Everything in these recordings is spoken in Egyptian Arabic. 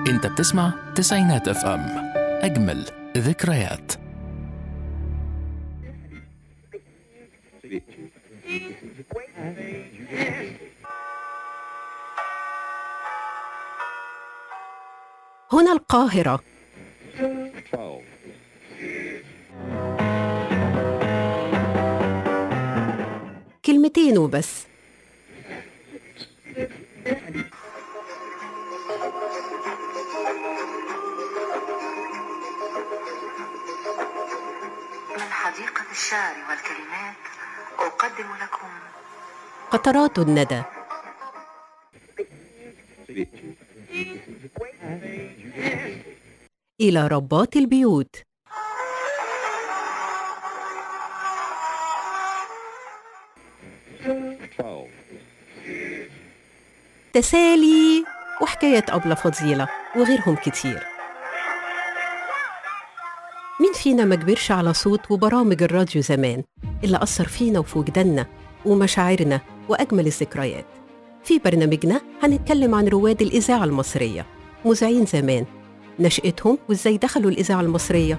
انت بتسمع تسعينات اف ام اجمل ذكريات هنا القاهرة كلمتين وبس من حديقة الشعر والكلمات أقدم لكم قطرات الندى إلى ربات البيوت تسالي وحكاية أبلة فضيلة وغيرهم كتير مين فينا ما كبرش على صوت وبرامج الراديو زمان اللي أثر فينا وفي وجداننا ومشاعرنا وأجمل الذكريات في برنامجنا هنتكلم عن رواد الإذاعة المصرية مذيعين زمان نشأتهم وإزاي دخلوا الإذاعة المصرية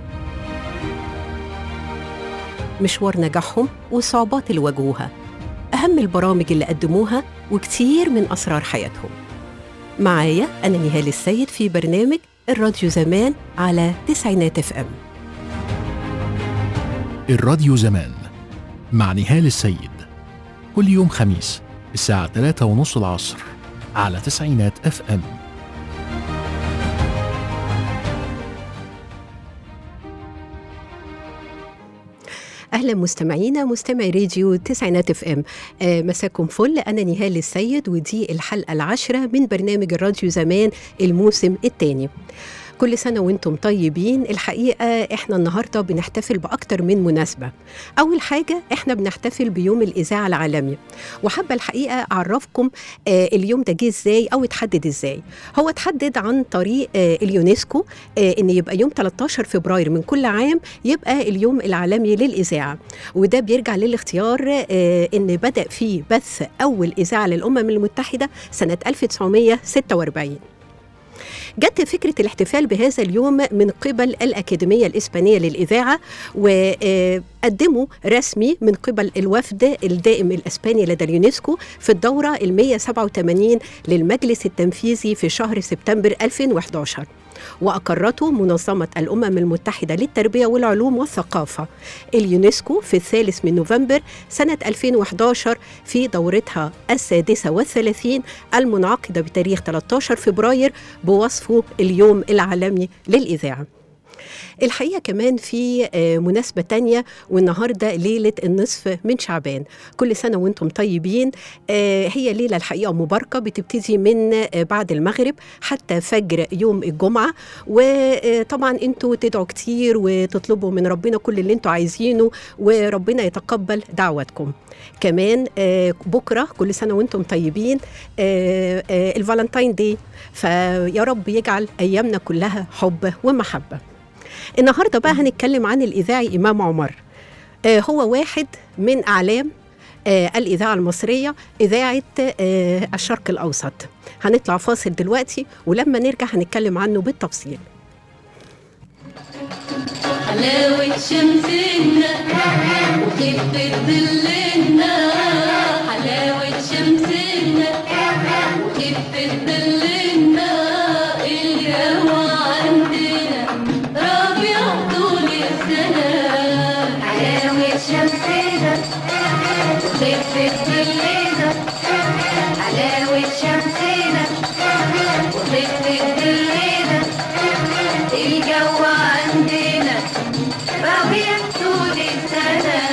مشوار نجاحهم والصعوبات اللي واجهوها أهم البرامج اللي قدموها وكتير من أسرار حياتهم معايا أنا نهال السيد في برنامج الراديو زمان على تسعينات اف ام الراديو زمان مع نهال السيد كل يوم خميس الساعة 3 ونص العصر على تسعينات اف ام اهلا مستمعينا مستمعي راديو تسعينات اف ام آه مساكم فل انا نهال السيد ودي الحلقه العاشره من برنامج الراديو زمان الموسم الثاني كل سنة وانتم طيبين الحقيقة احنا النهاردة بنحتفل بأكتر من مناسبة أول حاجة احنا بنحتفل بيوم الإذاعة العالمي وحابة الحقيقة أعرفكم آه اليوم ده جه ازاي أو اتحدد ازاي هو اتحدد عن طريق آه اليونسكو آه ان يبقى يوم 13 فبراير من كل عام يبقى اليوم العالمي للإذاعة وده بيرجع للاختيار آه ان بدأ فيه بث أول إذاعة للأمم المتحدة سنة 1946 جت فكرة الاحتفال بهذا اليوم من قبل الأكاديمية الإسبانية للإذاعة وقدموا رسمي من قبل الوفد الدائم الإسباني لدى اليونسكو في الدورة ال 187 للمجلس التنفيذي في شهر سبتمبر 2011 وأقرته منظمة الأمم المتحدة للتربية والعلوم والثقافة اليونسكو في الثالث من نوفمبر سنة 2011 في دورتها السادسة والثلاثين المنعقدة بتاريخ 13 فبراير بوصفه اليوم العالمي للإذاعة الحقيقة كمان في مناسبة تانية والنهاردة ليلة النصف من شعبان كل سنة وانتم طيبين هي ليلة الحقيقة مباركة بتبتدي من بعد المغرب حتى فجر يوم الجمعة وطبعا انتوا تدعوا كتير وتطلبوا من ربنا كل اللي انتوا عايزينه وربنا يتقبل دعواتكم كمان بكرة كل سنة وانتم طيبين الفالنتاين دي فيا رب يجعل أيامنا كلها حب ومحبة النهارده بقى هنتكلم عن الاذاعي امام عمر آه هو واحد من اعلام آه الاذاعه المصريه اذاعه آه الشرق الاوسط هنطلع فاصل دلوقتي ولما نرجع هنتكلم عنه بالتفصيل حلاوة شمسنا وخفة ظلنا حلاوة شمسنا وخفة ظلنا الجو عندنا ربيع طول السنة حلاوة شمسنا وخفة ظلنا حلاوة شمسنا وخفة ظلنا الجو عندنا ربيع طول السنة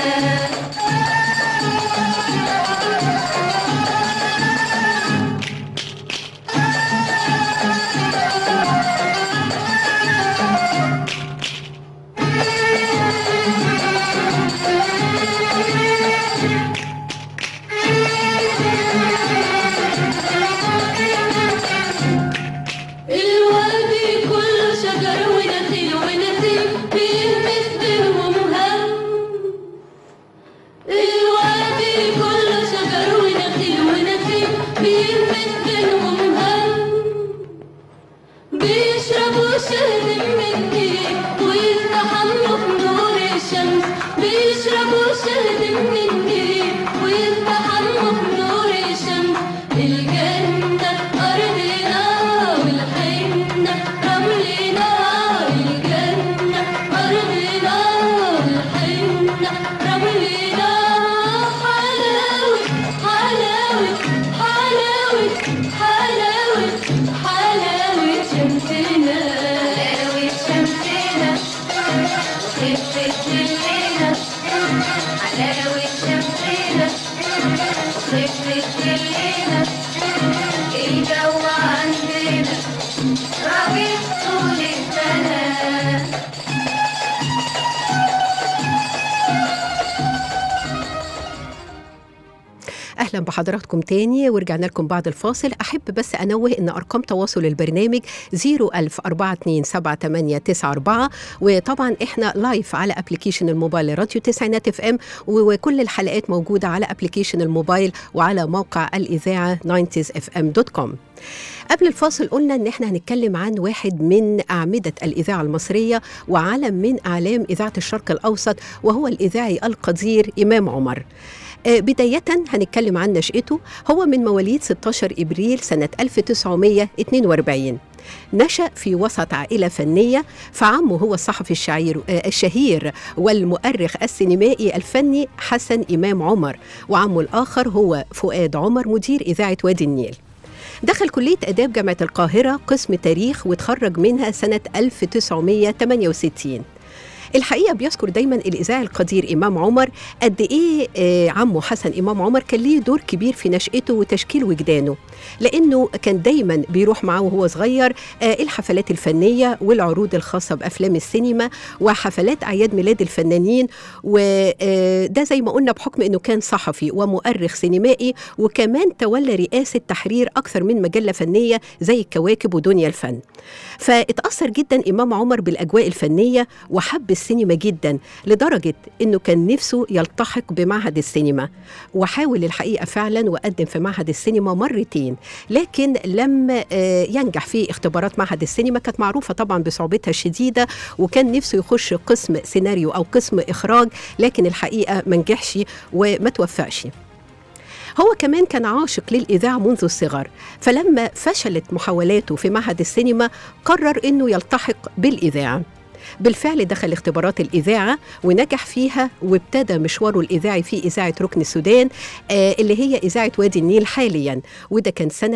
الوادي كله شجر ونخيل ونسيم بيلمس بينهم هم الوادي كله شجر ونخيل ونسيم بيلمس بينهم هم الليلة الجو عندنا ربيع طول السنة اهلا بحضراتكم تاني ورجعنا لكم بعد الفاصل احب بس انوه ان ارقام تواصل البرنامج 010427894 وطبعا احنا لايف على ابلكيشن الموبايل راديو تسعينات اف ام وكل الحلقات موجوده على ابلكيشن الموبايل وعلى موقع الاذاعه 90sfm.com قبل الفاصل قلنا ان احنا هنتكلم عن واحد من اعمده الاذاعه المصريه وعلم من اعلام اذاعه الشرق الاوسط وهو الاذاعي القدير امام عمر آه، بداية هنتكلم عن نشأته هو من مواليد 16 إبريل سنة 1942 نشأ في وسط عائلة فنية فعمه هو الصحفي الشعير آه، الشهير والمؤرخ السينمائي الفني حسن إمام عمر وعمه الآخر هو فؤاد عمر مدير إذاعة وادي النيل دخل كلية آداب جامعة القاهرة قسم تاريخ وتخرج منها سنة 1968 الحقيقه بيذكر دايما الاذاعي القدير امام عمر قد ايه آه، عمه حسن امام عمر كان ليه دور كبير في نشاته وتشكيل وجدانه لانه كان دايما بيروح معاه وهو صغير آه، الحفلات الفنيه والعروض الخاصه بافلام السينما وحفلات اعياد ميلاد الفنانين وده زي ما قلنا بحكم انه كان صحفي ومؤرخ سينمائي وكمان تولى رئاسه تحرير اكثر من مجله فنيه زي الكواكب ودنيا الفن فاتاثر جدا امام عمر بالاجواء الفنيه وحب السينما جدا لدرجه انه كان نفسه يلتحق بمعهد السينما وحاول الحقيقه فعلا وقدم في معهد السينما مرتين لكن لم آه، ينجح في اختبارات معهد السينما كانت معروفه طبعا بصعوبتها الشديده وكان نفسه يخش قسم سيناريو او قسم اخراج لكن الحقيقه ما نجحش وما توفقش هو كمان كان عاشق للإذاعة منذ الصغر فلما فشلت محاولاته في معهد السينما قرر أنه يلتحق بالإذاعة بالفعل دخل اختبارات الإذاعة ونجح فيها وابتدى مشواره الإذاعي في إذاعة ركن السودان آه اللي هي إذاعة وادي النيل حاليا وده كان سنة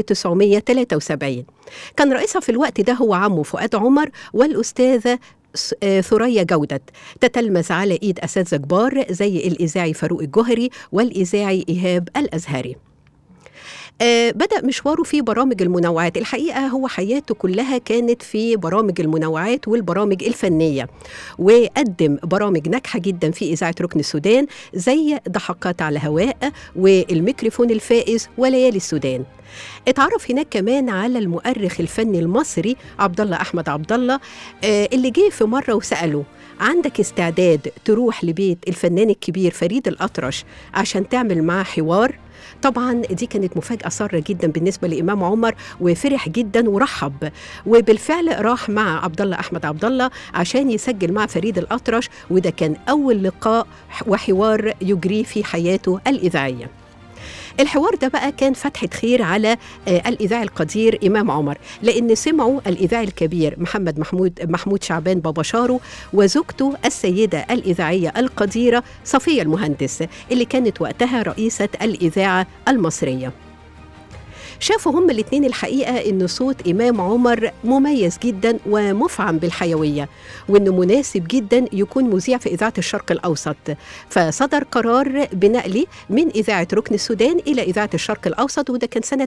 1973 كان رئيسها في الوقت ده هو عمه فؤاد عمر والأستاذة س- آه، ثريا جودت تتلمذ على ايد اساتذه كبار زي الاذاعي فاروق الجهري والاذاعي ايهاب الازهري آه، بدأ مشواره في برامج المنوعات الحقيقة هو حياته كلها كانت في برامج المنوعات والبرامج الفنية وقدم برامج ناجحة جدا في إذاعة ركن السودان زي ضحكات على هواء والميكروفون الفائز وليالي السودان اتعرف هناك كمان على المؤرخ الفني المصري عبد الله احمد عبد الله آه، اللي جه في مره وساله عندك استعداد تروح لبيت الفنان الكبير فريد الاطرش عشان تعمل معاه حوار طبعا دي كانت مفاجاه ساره جدا بالنسبه لامام عمر وفرح جدا ورحب وبالفعل راح مع عبد الله احمد عبد الله عشان يسجل مع فريد الاطرش وده كان اول لقاء وحوار يجريه في حياته الاذاعيه الحوار ده بقى كان فتحة خير على آه، الإذاعي القدير إمام عمر لأن سمعوا الإذاعي الكبير محمد محمود محمود شعبان بابا شارو وزوجته السيدة الإذاعية القديرة صفية المهندس اللي كانت وقتها رئيسة الإذاعة المصرية شافوا هما الاثنين الحقيقة إن صوت إمام عمر مميز جدا ومفعم بالحيوية وإنه مناسب جدا يكون مذيع في إذاعة الشرق الأوسط فصدر قرار بنقله من إذاعة ركن السودان إلى إذاعة الشرق الأوسط وده كان سنة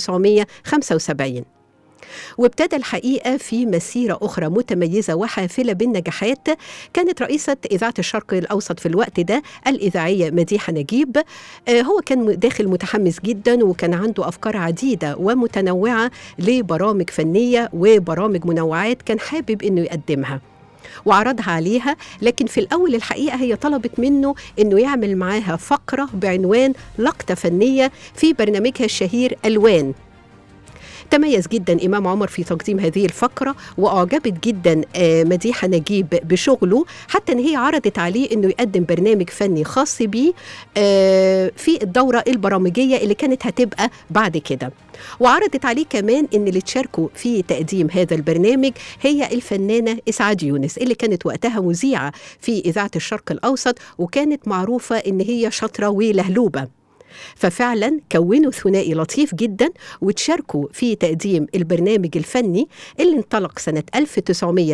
1975 وابتدى الحقيقه في مسيره اخرى متميزه وحافله بالنجاحات كانت رئيسه اذاعه الشرق الاوسط في الوقت ده الاذاعيه مديحه نجيب آه، هو كان داخل متحمس جدا وكان عنده افكار عديده ومتنوعه لبرامج فنيه وبرامج منوعات كان حابب انه يقدمها وعرضها عليها لكن في الأول الحقيقة هي طلبت منه أنه يعمل معاها فقرة بعنوان لقطة فنية في برنامجها الشهير ألوان تميز جدا إمام عمر في تقديم هذه الفقرة وأعجبت جدا آه، مديحة نجيب بشغله حتى أن هي عرضت عليه أنه يقدم برنامج فني خاص بيه آه، في الدورة البرامجية اللي كانت هتبقى بعد كده وعرضت عليه كمان ان اللي تشاركوا في تقديم هذا البرنامج هي الفنانه اسعاد يونس اللي كانت وقتها مذيعه في اذاعه الشرق الاوسط وكانت معروفه ان هي شاطره ولهلوبه ففعلا كونوا ثنائي لطيف جدا وتشاركوا في تقديم البرنامج الفني اللي انطلق سنة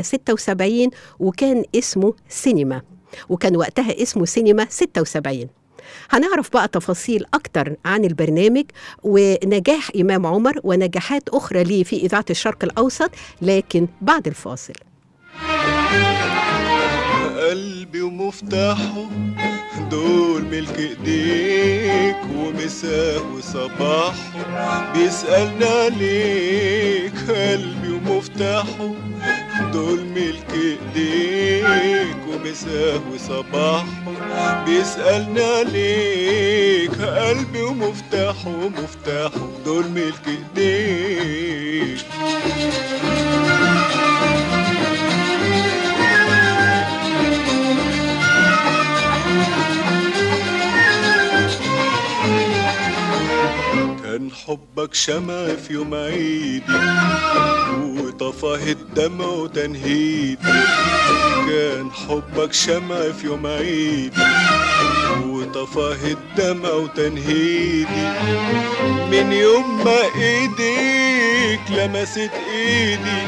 1976 وكان اسمه سينما وكان وقتها اسمه سينما 76 هنعرف بقى تفاصيل أكتر عن البرنامج ونجاح إمام عمر ونجاحات أخرى ليه في إذاعة الشرق الأوسط لكن بعد الفاصل قلبي ومفتاحه دول ملك ايديك ومساه وصباحه بيسألنا عليك قلبي ومفتاحه دول ملك ايديك ومساه وصباحه بيسألنا عليك قلبي ومفتاحه ومفتاحه دول ملك ايديك كان حبك شمع في يوم عيدي وطفاه الدمع وتنهيدي كان حبك شمع في يوم عيدي وطفاه الدمع وتنهيدي من يوم ما ايديك لمست ايدي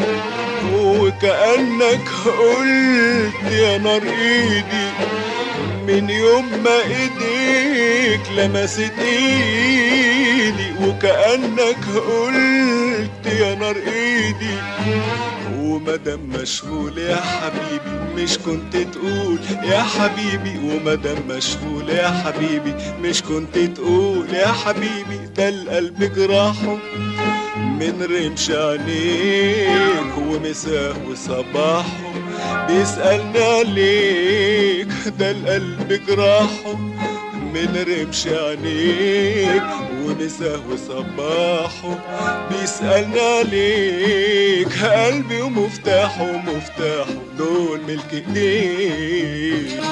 وكأنك قلت يا نار ايدي من يوم ما ايديك لمست ايدي وكأنك قلت يا نار ايدي ومدام مشغول يا حبيبي مش كنت تقول يا حبيبي ومدام مشغول يا حبيبي مش كنت تقول يا حبيبي ده القلب جراحه من رمش عينيك ومساه وصباحه بيسألنا عليك ده القلب جراحه من رمش عينيك ومساه وصباحه بيسألنا عليك قلبي ومفتاحه ومفتاحه دول ملك ايديك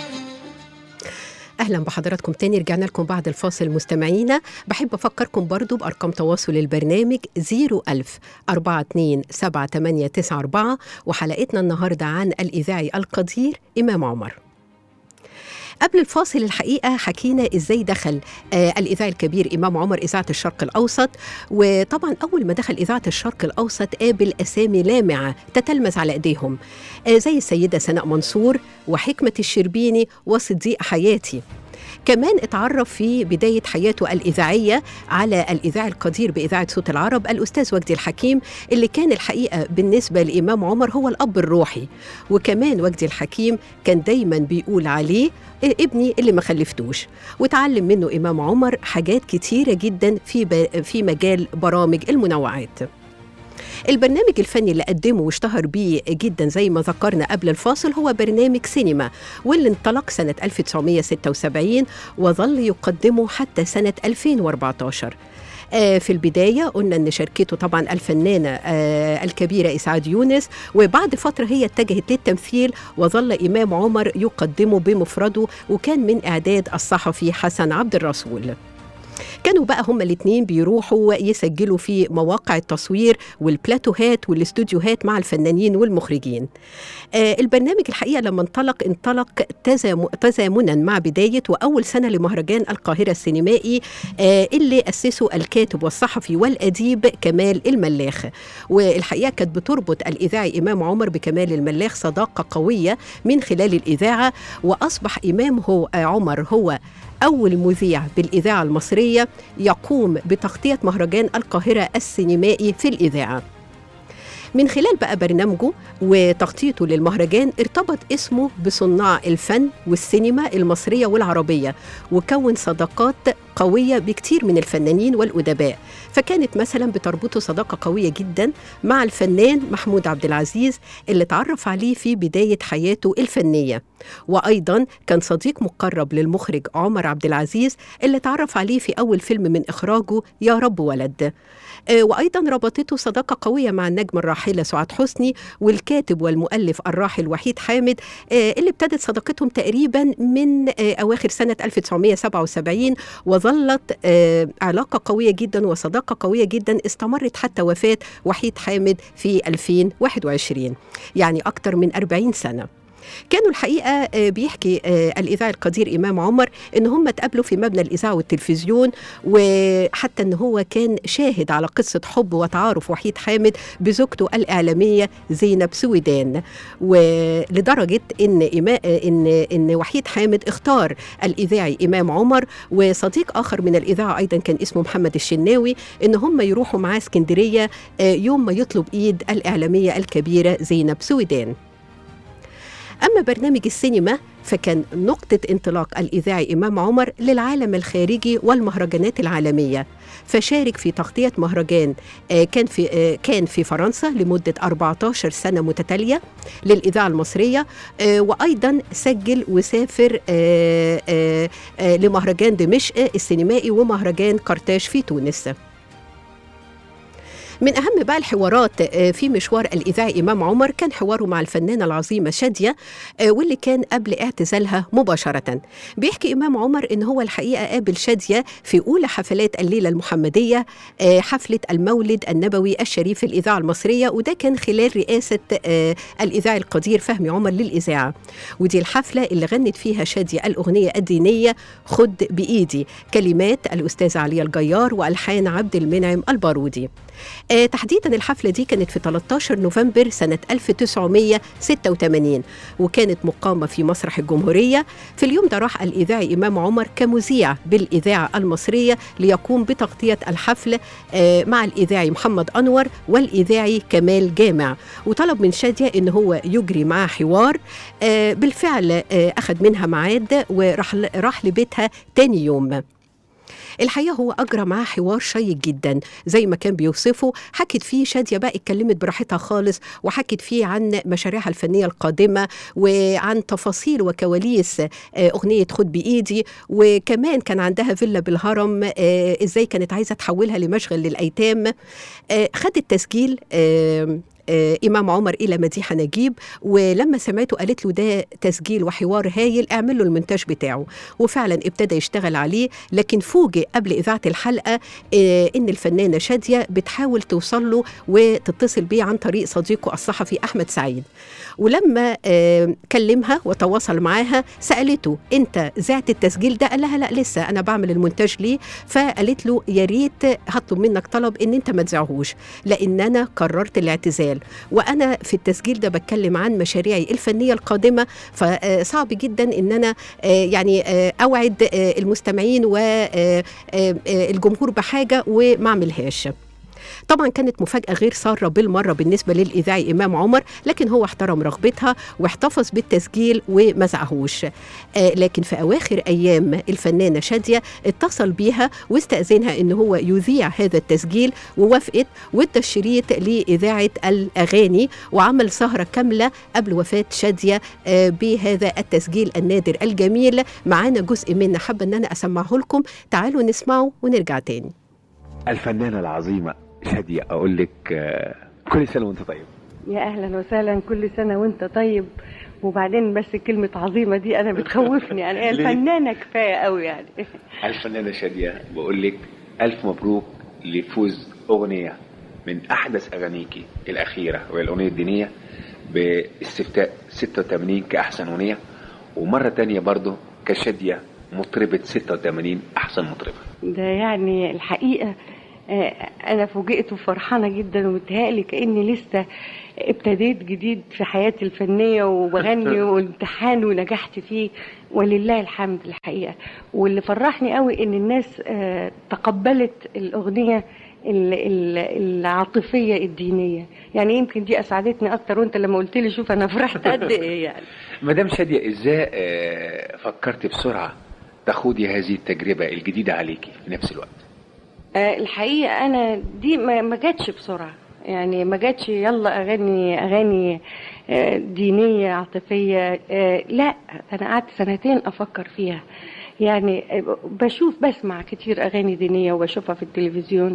اهلا بحضراتكم تاني رجعنا لكم بعد الفاصل مستمعينا بحب افكركم برضو بارقام تواصل البرنامج 01000 42 7894 وحلقتنا النهارده عن الاذاعي القدير امام عمر قبل الفاصل الحقيقه حكينا ازاي دخل آه الاذاعي الكبير امام عمر اذاعه الشرق الاوسط وطبعا اول ما دخل اذاعه الشرق الاوسط قابل اسامي لامعه تتلمذ على ايديهم آه زي السيده سناء منصور وحكمه الشربيني وصديق حياتي كمان اتعرف في بداية حياته الإذاعية على الإذاعي القدير بإذاعة صوت العرب الأستاذ وجدي الحكيم اللي كان الحقيقة بالنسبة لإمام عمر هو الأب الروحي وكمان وجدي الحكيم كان دايما بيقول عليه ابني اللي ما خلفتوش وتعلم منه إمام عمر حاجات كتيرة جدا في, ب... في مجال برامج المنوعات البرنامج الفني اللي قدمه واشتهر بيه جدا زي ما ذكرنا قبل الفاصل هو برنامج سينما واللي انطلق سنة 1976 وظل يقدمه حتى سنة 2014 آه في البداية قلنا أن شركته طبعا الفنانة آه الكبيرة إسعاد يونس وبعد فترة هي اتجهت للتمثيل وظل إمام عمر يقدمه بمفرده وكان من إعداد الصحفي حسن عبد الرسول كانوا بقى هما الاثنين بيروحوا يسجلوا في مواقع التصوير والبلاتوهات والاستوديوهات مع الفنانين والمخرجين آه البرنامج الحقيقة لما انطلق انطلق تزام تزامنا مع بداية وأول سنة لمهرجان القاهرة السينمائي آه اللي أسسه الكاتب والصحفي والأديب كمال الملاخ والحقيقة كانت بتربط الإذاعي إمام عمر بكمال الملاخ صداقة قوية من خلال الإذاعة وأصبح إمام هو عمر هو أول مذيع بالإذاعة المصرية يقوم بتغطية مهرجان القاهرة السينمائي في الإذاعة من خلال بقى برنامجه وتغطيته للمهرجان ارتبط اسمه بصناع الفن والسينما المصرية والعربية وكون صداقات قوية بكتير من الفنانين والأدباء فكانت مثلا بتربطه صداقة قوية جدا مع الفنان محمود عبد العزيز اللي اتعرف عليه في بداية حياته الفنية وأيضا كان صديق مقرب للمخرج عمر عبد العزيز اللي اتعرف عليه في أول فيلم من إخراجه يا رب ولد وايضا ربطته صداقه قويه مع النجم الراحله سعاد حسني والكاتب والمؤلف الراحل وحيد حامد اللي ابتدت صداقتهم تقريبا من اواخر سنه 1977 وظلت علاقه قويه جدا وصداقه قويه جدا استمرت حتى وفاه وحيد حامد في 2021 يعني اكثر من 40 سنه كانوا الحقيقه آه، بيحكي آه، الاذاعي القدير امام عمر ان هم اتقابلوا في مبنى الاذاعه والتلفزيون وحتى ان هو كان شاهد على قصه حب وتعارف وحيد حامد بزوجته الاعلاميه زينب سويدان ولدرجه ان إما ان ان وحيد حامد اختار الاذاعي امام عمر وصديق اخر من الاذاعه ايضا كان اسمه محمد الشناوي ان هم يروحوا معاه اسكندريه آه، يوم ما يطلب ايد الاعلاميه الكبيره زينب سويدان أما برنامج السينما فكان نقطة انطلاق الإذاعي إمام عمر للعالم الخارجي والمهرجانات العالمية فشارك في تغطية مهرجان آه، كان في آه، كان في فرنسا لمدة 14 سنة متتالية للإذاعة المصرية آه، وأيضا سجل وسافر آه، آه، آه، لمهرجان دمشق السينمائي ومهرجان قرطاج في تونس من أهم بقى الحوارات آه، في مشوار الإذاعي إمام عمر كان حواره مع الفنانة العظيمة شادية آه، واللي كان قبل اعتزالها مباشرة بيحكي إمام عمر إن هو الحقيقة قابل شادية في أولى حفلات الليلة المحمدية آه، حفلة المولد النبوي الشريف في الإذاعة المصرية وده كان خلال رئاسة آه، الإذاعي القدير فهمي عمر للإذاعة ودي الحفلة اللي غنت فيها شادية الأغنية الدينية خد بإيدي كلمات الأستاذة عليا الجيار وألحان عبد المنعم البارودي آه، تحديدا الحفلة دي كانت في 13 نوفمبر سنة 1986 وكانت مقامة في مسرح الجمهورية في اليوم ده راح الإذاعي إمام عمر كمذيع بالإذاعة المصرية ليقوم بتغطية الحفل آه، مع الإذاعي محمد أنور والإذاعي كمال جامع وطلب من شادية إن هو يجري معاه حوار آه، بالفعل آه، أخذ منها ميعاد وراح راح لبيتها تاني يوم الحقيقه هو اجرى معاه حوار شيق جدا زي ما كان بيوصفه حكت فيه شاديه بقى اتكلمت براحتها خالص وحكت فيه عن مشاريعها الفنيه القادمه وعن تفاصيل وكواليس آه، اغنيه خد بايدي وكمان كان عندها فيلا بالهرم آه، ازاي كانت عايزه تحولها لمشغل للايتام آه، خدت تسجيل آه، آه، إمام عمر إلى مديحة نجيب ولما سمعته قالت له ده تسجيل وحوار هايل اعمل له المونتاج بتاعه وفعلا ابتدى يشتغل عليه لكن فوجئ قبل إذاعة الحلقة آه، إن الفنانة شادية بتحاول توصل له وتتصل بيه عن طريق صديقه الصحفي أحمد سعيد ولما آه، كلمها وتواصل معاها سألته أنت زعت التسجيل ده قال لها لا لسه أنا بعمل المونتاج ليه فقالت له يا ريت هطلب منك طلب إن أنت ما تذيعهوش لأن أنا قررت الاعتزال وانا في التسجيل ده بتكلم عن مشاريعي الفنيه القادمه فصعب جدا ان انا آه، يعني آه، اوعد آه، المستمعين والجمهور بحاجه وما اعملهاش طبعا كانت مفاجأة غير سارة بالمرة بالنسبة للإذاعي إمام عمر لكن هو احترم رغبتها واحتفظ بالتسجيل وما زعهوش آه لكن في أواخر أيام الفنانة شادية اتصل بيها واستأذنها إن هو يذيع هذا التسجيل ووافقت وادى الشريط لإذاعة الأغاني وعمل سهرة كاملة قبل وفاة شادية آه بهذا التسجيل النادر الجميل معانا جزء منه حابة إن أنا أسمعه لكم تعالوا نسمعه ونرجع تاني الفنانة العظيمة شادية أقول لك آه، كل سنة وأنت طيب يا اهلا وسهلا كل سنه وانت طيب وبعدين بس كلمه عظيمه دي انا بتخوفني يعني هي ليه؟ الفنانه كفايه قوي يعني الفنانة شادية بقول لك ألف مبروك لفوز أغنية من أحدث أغانيكي الأخيرة وهي الأغنية الدينية باستفتاء 86 كأحسن أغنية ومرة تانية برضو كشادية مطربة 86 أحسن مطربة ده يعني الحقيقه آه، انا فوجئت وفرحانه جدا ومتهيألي كاني لسه ابتديت جديد في حياتي الفنيه وبغني وامتحان ونجحت فيه ولله الحمد الحقيقه واللي فرحني قوي ان الناس آه، تقبلت الاغنيه ال- ال- العاطفيه الدينيه يعني يمكن دي اسعدتني اكتر وانت لما قلت لي شوف انا فرحت قد ايه يعني مدام شادية إزاي آه، فكرت بسرعة تخوضي هذه التجربة الجديدة عليكي في نفس الوقت آه، الحقيقة أنا دي ما ما جاتش بسرعة يعني ما جاتش يلا أغاني أغاني آه، دينية عاطفية آه، لا أنا قعدت سنتين أفكر فيها يعني آه، بشوف بسمع كتير أغاني دينية وبشوفها في التلفزيون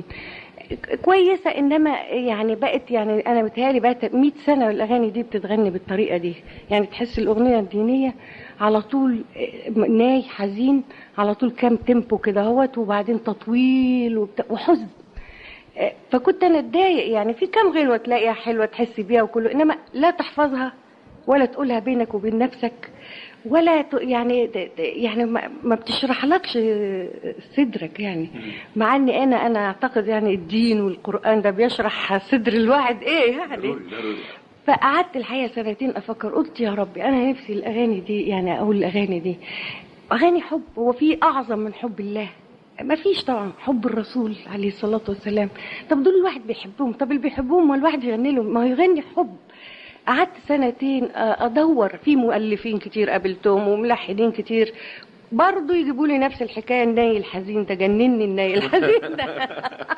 كويسة إنما يعني بقت يعني أنا متهيألي بقت 100 سنة والأغاني دي بتتغني بالطريقة دي يعني تحس الأغنية الدينية على طول ناي حزين على طول كام تيمبو كده اهوت وبعدين تطويل وبتا... وحزن آه، فكنت انا اتضايق يعني في كام غنوه تلاقيها حلوه تحسي بيها وكله انما لا تحفظها ولا تقولها بينك وبين نفسك ولا ت- يعني ت- ت- يعني ما ما بتشرحلكش صدرك يعني مع اني انا انا اعتقد يعني الدين والقران ده بيشرح صدر الواحد ايه يعني فقعدت الحقيقه سنتين افكر قلت يا ربي انا نفسي الاغاني دي يعني اقول الاغاني دي اغاني حب هو في اعظم من حب الله ما فيش طبعا حب الرسول عليه الصلاه والسلام طب دول الواحد بيحبهم طب اللي بيحبهم ما الواحد يغني لهم ما هو يغني حب قعدت سنتين آه، ادور في مؤلفين كتير قابلتهم وملحنين كتير برضه يجيبوا لي نفس الحكايه الناي الحزين ده جنني الناي الحزين ده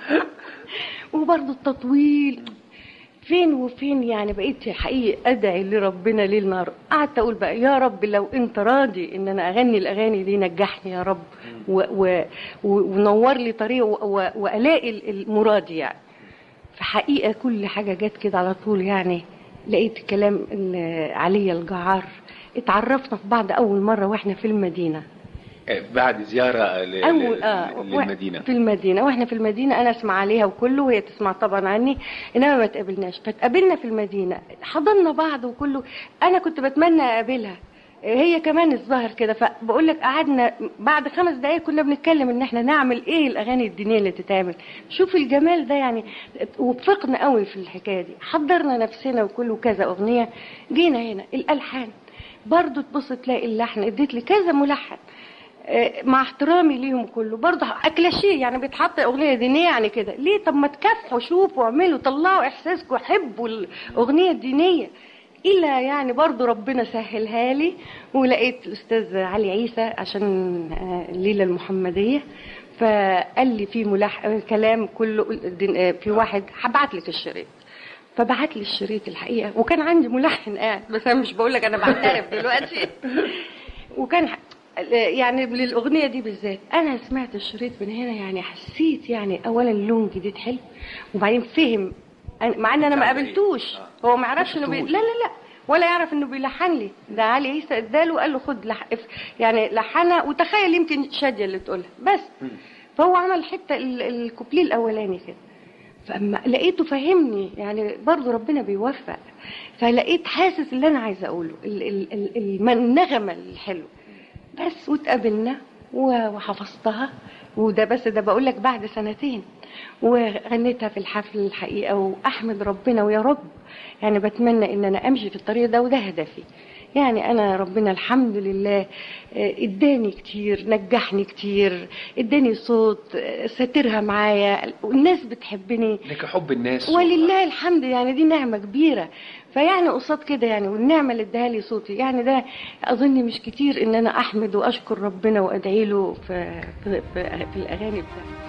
وبرضه التطويل فين وفين يعني بقيت حقيقي ادعي لربنا ليل نهار قعدت اقول بقى يا رب لو انت راضي ان انا اغني الاغاني دي نجحني يا رب و و و ونور لي طريق و و والاقي ال- المراد يعني فحقيقه كل حاجه جت كده على طول يعني لقيت كلام ال- علي الجعار اتعرفنا في بعض اول مره واحنا في المدينه آه، بعد زياره ل- اول ل- اه للمدينه في المدينه واحنا في المدينه انا اسمع عليها وكله وهي تسمع طبعا عني انما ما تقابلناش فتقابلنا في المدينه حضرنا بعض وكله انا كنت بتمنى اقابلها هي كمان الظاهر كده فبقول لك قعدنا بعد خمس دقايق كنا بنتكلم ان احنا نعمل ايه الاغاني الدينيه اللي تتعمل شوف الجمال ده يعني وفقنا قوي في الحكايه دي حضرنا نفسنا وكله كذا اغنيه جينا هنا الالحان برضو تبص تلاقي اللحن اديت لي كذا ملحن آه، مع احترامي ليهم كله برضه اكلاشيه يعني بيتحط اغنيه دينيه يعني كده ليه طب ما تكافحوا شوفوا اعملوا طلعوا احساسكم حبوا الاغنيه الدينيه الا يعني برضه ربنا سهلها لي ولقيت الاستاذ علي عيسى عشان آه، الليله المحمديه فقال لي في ملح كلام كله دين- آه، في واحد هبعت لك الشريط فبعت لي الشريط الحقيقه وكان عندي ملحن قاعد بس انا مش بقول لك انا بعترف دلوقتي وكان ح- يعني للاغنيه دي بالذات انا سمعت الشريط من هنا يعني حسيت يعني اولا لون جديد حلو وبعدين فهم أنا- مع ان انا ما بتعمل إيه؟ قابلتوش آه. هو ما يعرفش انه بي... شفتوش. لا لا لا ولا يعرف انه بيلحن لي ده علي عيسى اداله وقال له خد لح... اف- يعني لحنها وتخيل يمكن شاديه اللي تقولها بس فهو عمل حته ال- الكوبليه الاولاني كده فاما لقيته فهمني يعني برضه ربنا بيوفق فلقيت حاسس اللي انا عايزه اقوله ال- ال- ال- الم- النغمه الحلوه بس واتقابلنا و- وحفظتها وده بس ده بقول لك بعد سنتين وغنيتها في الحفل الحقيقه واحمد ربنا ويا رب يعني بتمنى ان انا امشي في الطريق ده وده هدفي يعني انا ربنا الحمد لله آه، اداني كتير نجحني كتير اداني صوت آه، ساترها معايا والناس بتحبني لك حب الناس ولله الحمد يعني دي نعمة كبيرة فيعني قصاد كده يعني والنعمة اللي اداها لي صوتي يعني ده أظن مش كتير إن أنا أحمد وأشكر ربنا وأدعي له في, في, في, في الأغاني بتاعتي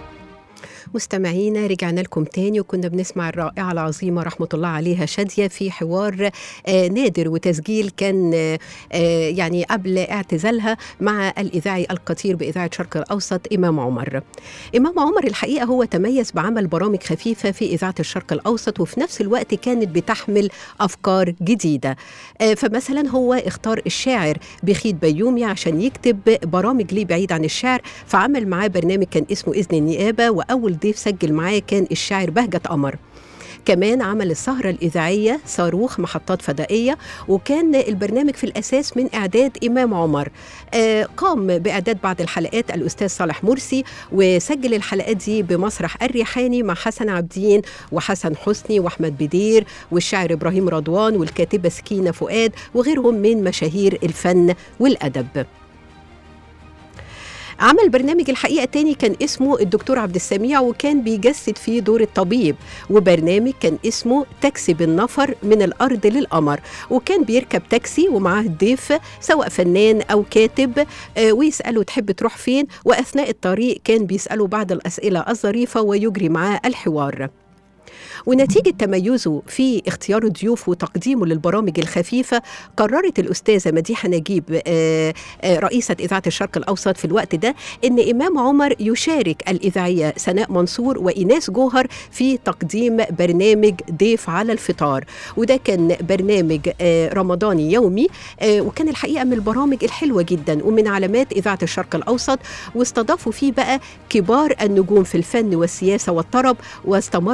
مستمعينا رجعنا لكم تاني وكنا بنسمع الرائعة العظيمة رحمة الله عليها شادية في حوار آه، نادر وتسجيل كان آه، آه، يعني قبل اعتزالها مع الإذاعي القطير بإذاعة شرق الأوسط إمام عمر إمام عمر الحقيقة هو تميز بعمل برامج خفيفة في إذاعة الشرق الأوسط وفي نفس الوقت كانت بتحمل أفكار جديدة آه، فمثلا هو اختار الشاعر بخيت بيومي عشان يكتب برامج ليه بعيد عن الشعر فعمل معاه برنامج كان اسمه إذن النيابة وأول ضيف سجل معاه كان الشاعر بهجة قمر كمان عمل السهرة الإذاعية صاروخ محطات فضائية وكان البرنامج في الأساس من إعداد إمام عمر آه قام بإعداد بعض الحلقات الأستاذ صالح مرسي وسجل الحلقات دي بمسرح الريحاني مع حسن عبدين وحسن حسني وأحمد بدير والشاعر إبراهيم رضوان والكاتبة سكينة فؤاد وغيرهم من مشاهير الفن والأدب عمل برنامج الحقيقة تاني كان اسمه الدكتور عبد السميع وكان بيجسد فيه دور الطبيب وبرنامج كان اسمه تاكسي بالنفر من الأرض للقمر وكان بيركب تاكسي ومعاه ضيف سواء فنان أو كاتب آه، ويسأله تحب تروح فين وأثناء الطريق كان بيسأله بعض الأسئلة الظريفة ويجري معاه الحوار ونتيجة تميزه في اختيار الضيوف وتقديمه للبرامج الخفيفة قررت الأستاذة مديحة نجيب آه، آه، رئيسة إذاعة الشرق الأوسط في الوقت ده إن إمام عمر يشارك الإذاعية سناء منصور وإيناس جوهر في تقديم برنامج ضيف على الفطار وده كان برنامج آه، رمضاني يومي آه، وكان الحقيقة من البرامج الحلوة جدا ومن علامات إذاعة الشرق الأوسط واستضافوا فيه بقى كبار النجوم في الفن والسياسة والطرب واستمروا في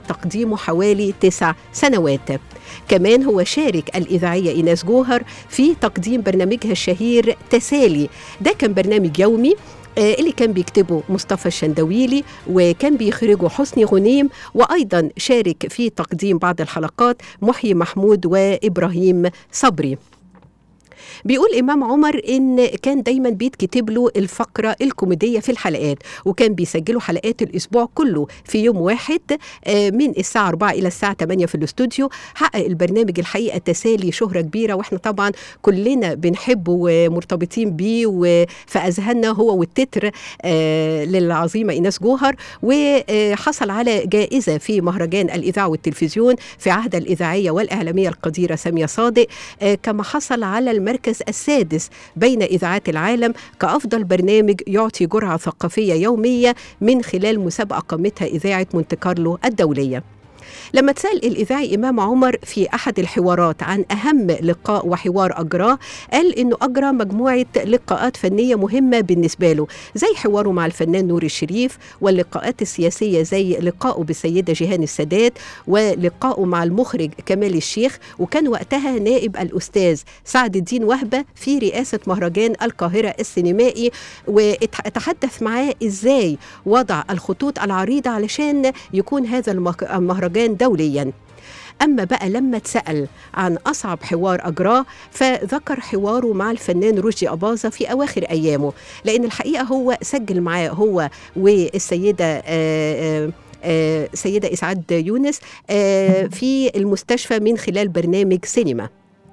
تقديمه حوالي تسع سنوات كمان هو شارك الإذاعية إيناس جوهر في تقديم برنامجها الشهير تسالي ده كان برنامج يومي آه، اللي كان بيكتبه مصطفى الشندويلي وكان بيخرجه حسني غنيم وأيضا شارك في تقديم بعض الحلقات محيي محمود وإبراهيم صبري بيقول إمام عمر إن كان دايما بيتكتب له الفقرة الكوميدية في الحلقات وكان بيسجلوا حلقات الأسبوع كله في يوم واحد آه، من الساعة 4 إلى الساعة 8 في الاستوديو حقق البرنامج الحقيقة تسالي شهرة كبيرة وإحنا طبعا كلنا بنحبه ومرتبطين بيه وفي أذهاننا هو والتتر آه، للعظيمة إيناس جوهر وحصل على جائزة في مهرجان الإذاعة والتلفزيون في عهد الإذاعية والإعلامية القديرة سامية صادق آه، كما حصل على المركز السادس بين إذاعات العالم كأفضل برنامج يعطي جرعة ثقافية يومية من خلال مسابقة قامتها إذاعة مونte كارلو الدولية لما تسأل الإذاعي إمام عمر في أحد الحوارات عن أهم لقاء وحوار أجراه قال إنه أجرى مجموعة لقاءات فنية مهمة بالنسبة له زي حواره مع الفنان نور الشريف واللقاءات السياسية زي لقائه بالسيدة جيهان السادات ولقائه مع المخرج كمال الشيخ وكان وقتها نائب الأستاذ سعد الدين وهبة في رئاسة مهرجان القاهرة السينمائي وتحدث معاه إزاي وضع الخطوط العريضة علشان يكون هذا المك- المهرجان دوليا أما بقى لما اتسأل عن أصعب حوار أجراه فذكر حواره مع الفنان رشدي أباظة في أواخر أيامه لأن الحقيقة هو سجل معاه هو والسيدة آه، آه، آه، سيدة إسعاد يونس آه، في المستشفى من خلال برنامج سينما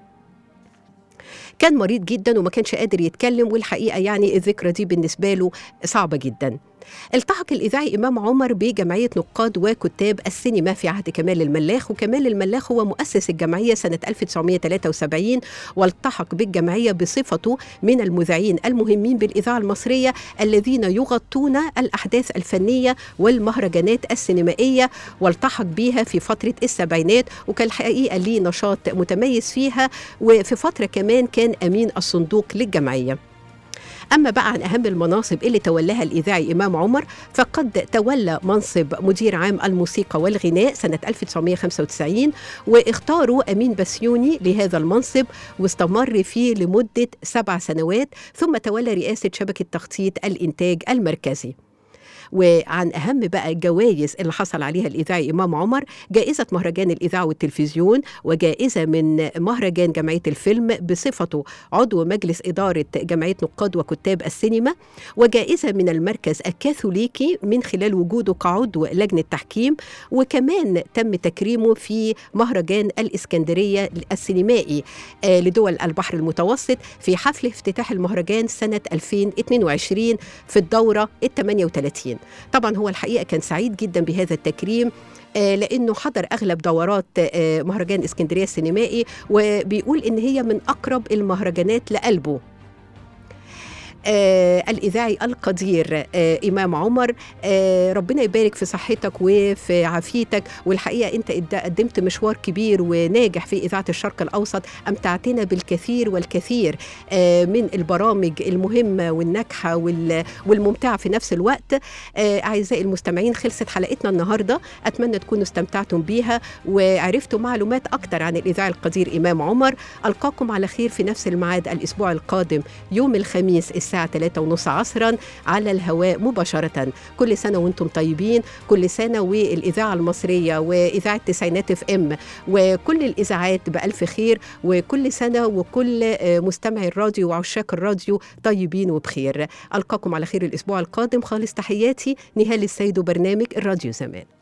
كان مريض جدا وما كانش قادر يتكلم والحقيقة يعني الذكرى دي بالنسبة له صعبة جدا التحق الإذاعي إمام عمر بجمعية نقاد وكتاب السينما في عهد كمال الملاخ وكمال الملاخ هو مؤسس الجمعية سنة 1973 والتحق بالجمعية بصفته من المذيعين المهمين بالإذاعة المصرية الذين يغطون الأحداث الفنية والمهرجانات السينمائية والتحق بها في فترة السبعينات وكان الحقيقة ليه نشاط متميز فيها وفي فترة كمان كان أمين الصندوق للجمعية أما بقى عن أهم المناصب اللي تولاها الإذاعي إمام عمر فقد تولى منصب مدير عام الموسيقى والغناء سنة 1995 واختاروا أمين بسيوني لهذا المنصب واستمر فيه لمدة سبع سنوات ثم تولى رئاسة شبكة تخطيط الإنتاج المركزي وعن أهم بقى الجوائز اللي حصل عليها الإذاعي إمام عمر جائزة مهرجان الإذاعة والتلفزيون وجائزة من مهرجان جمعية الفيلم بصفته عضو مجلس إدارة جمعية نقاد وكتاب السينما وجائزة من المركز الكاثوليكي من خلال وجوده كعضو لجنة تحكيم وكمان تم تكريمه في مهرجان الإسكندرية السينمائي آه، لدول البحر المتوسط في حفل افتتاح المهرجان سنة 2022 في الدورة ال 38 طبعا هو الحقيقة كان سعيد جدا بهذا التكريم آه، لانه حضر اغلب دورات آه، مهرجان اسكندريه السينمائي وبيقول ان هي من اقرب المهرجانات لقلبه آه الإذاعي القدير آه إمام عمر آه ربنا يبارك في صحتك وفي عافيتك والحقيقة أنت إد- قدمت مشوار كبير وناجح في إذاعة الشرق الأوسط أمتعتنا بالكثير والكثير آه من البرامج المهمة والناجحة وال- والممتعة في نفس الوقت آه أعزائي المستمعين خلصت حلقتنا النهاردة أتمنى تكونوا استمتعتم بيها وعرفتوا معلومات أكتر عن الإذاعي القدير إمام عمر ألقاكم على خير في نفس الميعاد الأسبوع القادم يوم الخميس الساعة 3 ونص عصرا على الهواء مباشرة كل سنة وانتم طيبين كل سنة والإذاعة المصرية وإذاعة تسعينات اف ام وكل الإذاعات بألف خير وكل سنة وكل آه، مستمعي الراديو وعشاق الراديو طيبين وبخير ألقاكم على خير الأسبوع القادم خالص تحياتي نهال السيد وبرنامج الراديو زمان